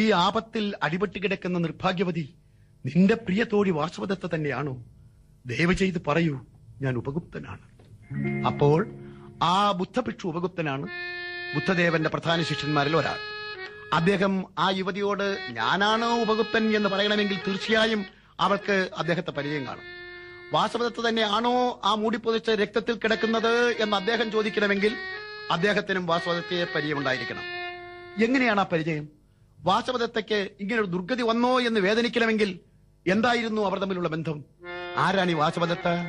ആപത്തിൽ അടിപെട്ട് കിടക്കുന്ന നിർഭാഗ്യവതി നിന്റെ പ്രിയ തോഴി വാസവദത്ത തന്നെയാണോ ദയവ് ചെയ്ത് പറയൂ ഞാൻ ഉപഗുപ്തനാണ് അപ്പോൾ ആ ബുദ്ധഭിക്ഷു ഉപഗുപ്തനാണ് ബുദ്ധദേവന്റെ പ്രധാന ശിഷ്യന്മാരിൽ ഒരാൾ അദ്ദേഹം ആ യുവതിയോട് ഞാനാണ് ഉപഗുപ്തൻ എന്ന് പറയണമെങ്കിൽ തീർച്ചയായും അവൾക്ക് അദ്ദേഹത്തെ പരിചയം കാണും വാസവദത്ത തന്നെയാണോ ആ മൂടിപ്പൊതിച്ച് രക്തത്തിൽ കിടക്കുന്നത് എന്ന് അദ്ദേഹം ചോദിക്കണമെങ്കിൽ അദ്ദേഹത്തിനും വാസവദത്തയെ പരിചയമുണ്ടായിരിക്കണം എങ്ങനെയാണ് ആ പരിചയം വാസവദത്തയ്ക്ക് ഇങ്ങനെ ഒരു ദുർഗതി വന്നോ എന്ന് വേദനിക്കണമെങ്കിൽ എന്തായിരുന്നു അവർ തമ്മിലുള്ള ബന്ധം ആരാണ് ഈ വാസവദത്ത